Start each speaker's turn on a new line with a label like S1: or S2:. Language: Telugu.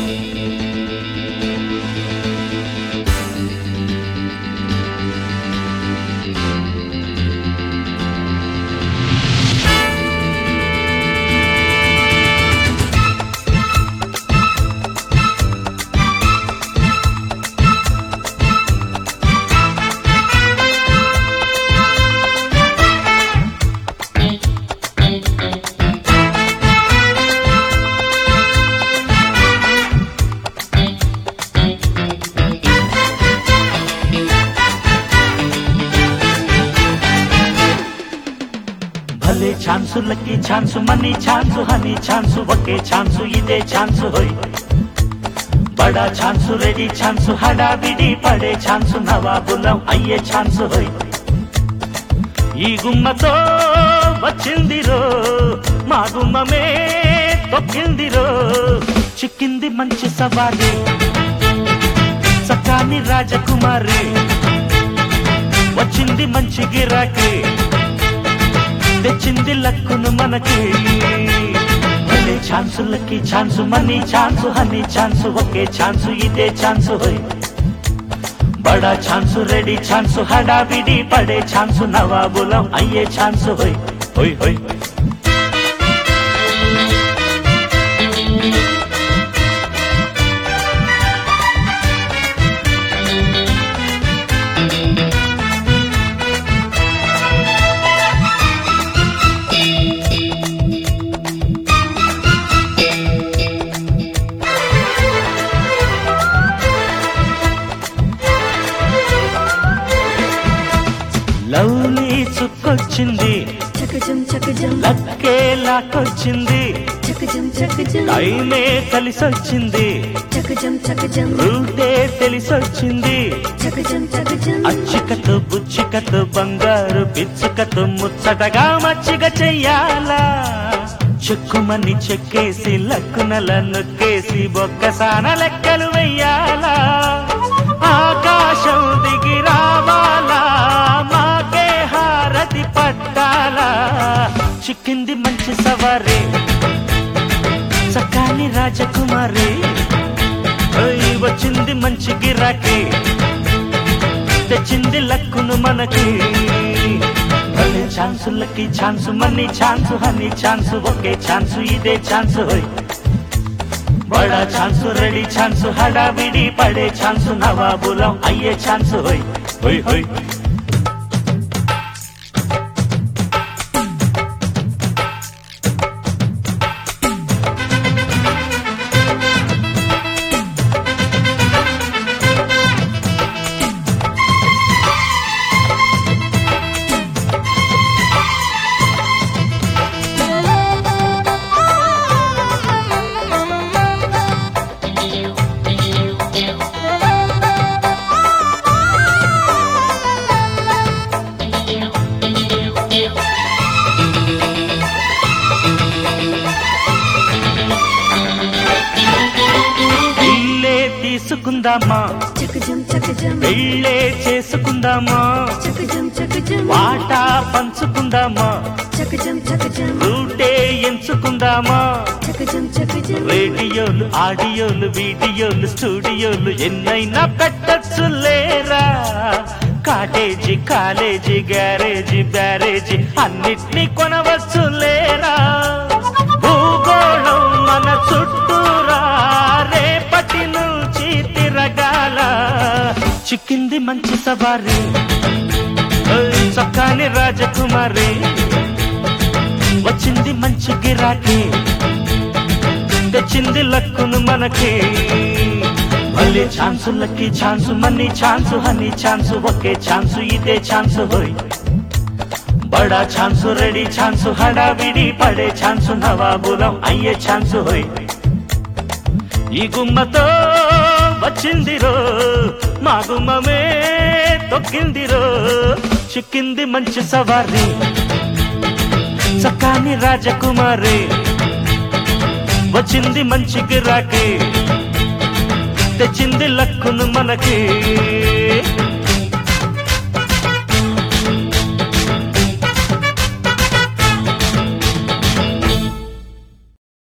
S1: భలే ఛాన్సులకి chance money chance honey chance ఒకే ఛాన్సు ఇదే ఛాన్సు హోయ్ బడా ఛాన్సు రెడీ ఛాన్సు హడావిడి పడే ఛాన్సు నవాబులం అయ్యే ఛాన్సు హోయ్ ఈ గుమ్మతో వచ్చిందిరో మా గుమ్మమే తొక్కిందిరో చిక్కింది మంచి సవారి సకాని రాజకుమారి వచ్చింది మంచి గిరాకీ తెచ్చింది లక్కును మనకి భలే ఛాన్సులకి chance money chance honey chance ఒకే ఛాన్సు ఇదే ఛాన్సు హోయ్ బడా ఛాన్సు రెడీ ఛాన్సు హడావిడి పడే ఛాన్సు నవాబులం అయ్యే ఛాన్సు హోయ్ హోయ్ హోయ్ లవ్లీ చుక్కొచ్చింది
S2: చకజం చకజం
S1: లక్కే లాక్కొచ్చింది
S2: చకజం చకజం
S1: టైమే కలిసొచ్చింది
S2: చకజం చకజం
S1: రూటే తెలిసొచ్చింది
S2: చకజం చకజం
S1: అచ్చికతో బుచ్చికతో బంగారు పిచ్చుకతో ముచ్చటగా మచ్చిక చెయ్యాలా చెక్కుమని చెక్కేసి లక్కునల నొక్కేసి ఒక్కసాన లెక్కలు వెయ్యాలా ఆకాశం దిగి రావాలా మాకే హారతి పట్టాలా చిక్కింది మంచి సవారీ చక్కాని రాజకుమారి ఓయ్ వచ్చింది మంచి గిరాకీ తెచ్చింది లక్కును మనకి భలే ఛాన్సులకి chance money chance honey chance ఒకే ఛాన్సు ఇదే ఛాన్సు హోయ్ బడా ఛాన్సు రెడీ ఛాన్సు హడావిడి పడే ఛాన్సు నవాబులం అయ్యే ఛాన్సు హోయ్ హోయ్ హోయ్ ఇల్లే తీసుకుందామా
S2: చకజం చకజం
S1: పెళ్ళే చేసుకుందామా
S2: చకజం చకజం
S1: వాటా పంచుకుందామా
S2: చకజం చకజం
S1: రూటే ఎంచుకుందామా
S2: చకజం చకజం
S1: రేడియోలు ఆడియోలు వీడియోలు స్టూడియోలు ఎన్నైనా పెట్టచ్చు లేరా కాటేజీ కాలేజీ గ్యారేజీ బ్యారేజీ అన్నిటినీ కొనవచ్చు లేరా భూగోళం మన చుట్టూరా రేపటి నుంచి తిరగాల చిక్కింది మంచి సవారీ ఓయ్ చక్కాని రాజకుమారి వచ్చింది మంచి గిరాకీ తెచ్చింది లక్కును మనకి భలే ఛాన్సులకి chance money chance honey chance ఒకే ఛాన్సు ఇదే ఛాన్సు హోయ్ బడా ఛాన్సు రెడీ ఛాన్సు హడావిడి పడే ఛాన్సు నవాబులం అయ్యే ఛాన్సు హోయ్ ఈ గుమ్మతో వచ్చిందిరో మా గుమ్మమే తొక్కిందిరో చిక్కింది మంచి సవారీ చక్కాని రాజకుమారి వచ్చింది మంచి గిరాకీ తెచ్చింది లక్కును మనకి